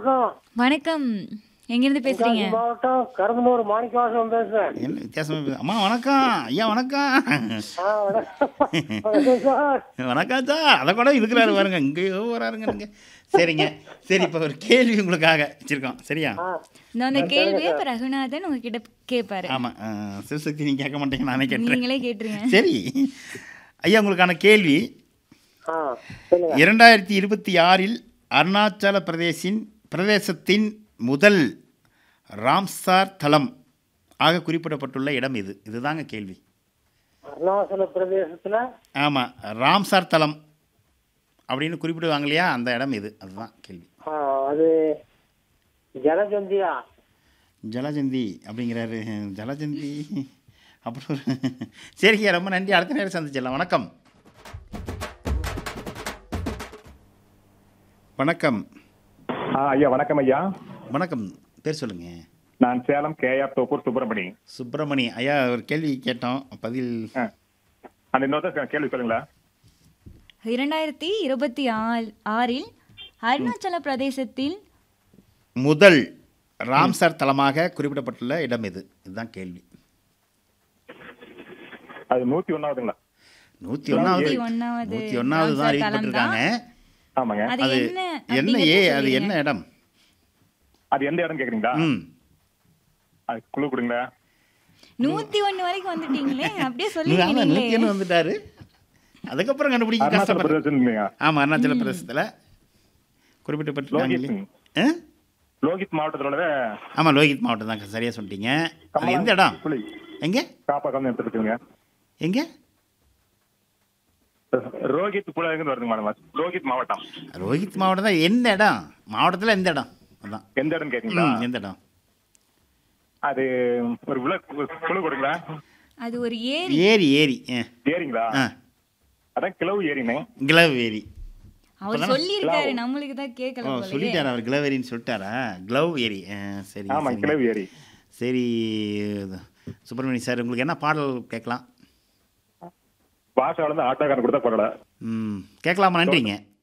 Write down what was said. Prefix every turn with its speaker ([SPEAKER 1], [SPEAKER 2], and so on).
[SPEAKER 1] வணக்கம்
[SPEAKER 2] வணக்கம் எங்கிருந்து பேசுறீங்க
[SPEAKER 1] தென்காசி மாவட்டம் கரும்பனூர் மாணிக்கவாசம் பேசுறேன்
[SPEAKER 3] என்ன வித்தியாசமா பேசு- அம்மா வணக்கம் ஐயா வணக்கம்
[SPEAKER 1] ஆ, வணக்கம். வணக்கம் சார்
[SPEAKER 3] வணக்கம் சார் அதை கூட இருக்கிறாரு பாருங்க இங்கேயோ வராருங்க நீங்க சரிங்க சரி இப்போ ஒரு கேள்வி உங்களுக்காக வச்சிருக்கோம் சரியா
[SPEAKER 1] ஆ,
[SPEAKER 2] நான் அந்த கேள்வியை இப்ப ரகுநாதன் உங்ககிட்ட கேட்பாரு
[SPEAKER 3] ஆமாம் சிவசக்தி நீங்கள் கேட்க மாட்டீங்க நானே கேட்டுறேன்
[SPEAKER 2] நீங்களே கேட்டுருங்க
[SPEAKER 3] சரி ஐயா உங்களுக்கான கேள்வி
[SPEAKER 1] ஆ, சொல்லுங்க
[SPEAKER 3] இரண்டாயிரத்தி இருபத்தி ஆறில் அருணாச்சல பிரதேசின் பிரதேசத்தின் முதல் ராம்சார் தலம் ஆக குறிப்பிடப்பட்டுள்ள இடம் இது இதுதாங்க கேள்வி
[SPEAKER 1] அருணாச்சல பிரதேசத்துல
[SPEAKER 3] ஆமாம் ராம்சார் தலம் அப்படின்னு குறிப்பிடுவாங்க இல்லையா அந்த இடம் இது அதுதான் கேள்வி
[SPEAKER 1] ஆ, அது ஜலஜந்தியா
[SPEAKER 3] ஜலஜந்தி அப்படிங்கிறாரு ஜலஜந்தி அப்புறம் ஒரு- சரிங்க ரொம்ப நன்றி அடுத்த நேரம் சந்திச்சிடலாம் வணக்கம் வணக்கம்
[SPEAKER 4] ஆ ஐயா வணக்கம் ஐயா
[SPEAKER 3] வணக்கம் பேர் சொல்லுங்க
[SPEAKER 4] நான் சேலம் கேஆர் தோப்பூர் சுப்பிரமணி
[SPEAKER 3] சுப்பிரமணி ஐயா ஒரு கேள்வி கேட்டோம் பதில்
[SPEAKER 4] ஆ. அந்த இன்னொருத்தர் கேள்வி சொல்லுங்களா
[SPEAKER 2] இரண்டாயிரத்தி இருபத்தி ஆறு ஆறில் அருணாச்சல பிரதேசத்தில்
[SPEAKER 3] முதல் ராம்சார் தலமாக குறிப்பிடப்பட்டுள்ள இடம் இது இதுதான் கேள்வி
[SPEAKER 4] அது நூத்தி ஒன்னாவதுங்களா
[SPEAKER 3] நூற்றி ஒன்றாவது
[SPEAKER 2] நூத்தி ஒண்ணாவது
[SPEAKER 3] நூற்றி ஒன்றாவது தான்
[SPEAKER 2] ராம்சார் தலம் தான்.
[SPEAKER 3] அறிவிக்கப்பட்டிருக்காங்க
[SPEAKER 4] ஆமாங்க
[SPEAKER 2] அது
[SPEAKER 3] அது
[SPEAKER 2] என்ன
[SPEAKER 3] என்ன ஏ அது என்ன இடம்
[SPEAKER 4] அது எந்த இடம் கேக்குறீங்களா
[SPEAKER 3] ம்
[SPEAKER 4] அது குழு கொடுங்களா
[SPEAKER 2] நூத்தி ஒண்ணு வரைக்கும் வந்துட்டீங்களே அப்படியே
[SPEAKER 3] நீங்க
[SPEAKER 2] சொல்லுங்க
[SPEAKER 3] ஆமா
[SPEAKER 2] நீங்களே
[SPEAKER 3] நூற்றி ஒன்று வந்துட்டாரு அதுக்கப்புறம் கண்டுபிடிக்க
[SPEAKER 4] அருணாச்சல
[SPEAKER 3] கஷ்டப்படுற
[SPEAKER 4] பிரதேசம் இல்லையா
[SPEAKER 3] ஆமாம் அருணாச்சல பிரதேசத்தில் குறிப்பிட்டப்பட்டிருக்காங்க
[SPEAKER 4] லோகித்
[SPEAKER 3] இல்லையா ஆ
[SPEAKER 4] லோகித் மாவட்டத்தில் உள்ளத
[SPEAKER 3] ஆமாம் லோகித் மாவட்டம் தான் சரியாக சொல்லிட்டீங்க அது எந்த இடம்
[SPEAKER 4] புலி
[SPEAKER 3] எங்கே
[SPEAKER 4] காப்பாக்கம் எடுத்துருக்குங்க
[SPEAKER 3] எங்கே
[SPEAKER 4] ரோஹித் புலங்கு வருதுங்க மேடம் ரோஹித் மாவட்டம்
[SPEAKER 3] ரோஹித் மாவட்டம் தான் எந்த இடம் மாவட்டத்தில் எந்த இடம் அதான்
[SPEAKER 4] எந்த இடம் கேக்குறீங்களா
[SPEAKER 3] ம், எந்த இடம்
[SPEAKER 4] அது ஒரு விழா குழு கொடுங்களா
[SPEAKER 2] அது ஒரு ஏரி
[SPEAKER 3] ஏரி ஏரி ஆ
[SPEAKER 4] ஏரிங்களா
[SPEAKER 3] ஆ
[SPEAKER 4] அதான் கிளவு ஏரிங்க
[SPEAKER 3] கிளவ் ஏரி
[SPEAKER 2] அவர் சொல்லியிருக்காரு நம்மளுக்கு தான் கேட்கல
[SPEAKER 3] ஓ
[SPEAKER 2] போலயே
[SPEAKER 3] சொல்லிட்டாரா அவர் கிளவ் ஏரின்னு சொல்லிட்டாரா க்ளவ் ஏரி ஆ, சரி
[SPEAKER 4] ஆமா
[SPEAKER 3] சரிங்க.
[SPEAKER 4] கிளவு ஏரி
[SPEAKER 3] சரி சுப்பிரமணிய சார் உங்களுக்கு என்ன பாடல் கேட்கலாம்
[SPEAKER 4] பாஷாவில இருந்து ஆட்டோக்காரன் கொடுத்தா பரவாயில்ல
[SPEAKER 3] ம் கேட்கலாமா நன்றிங்க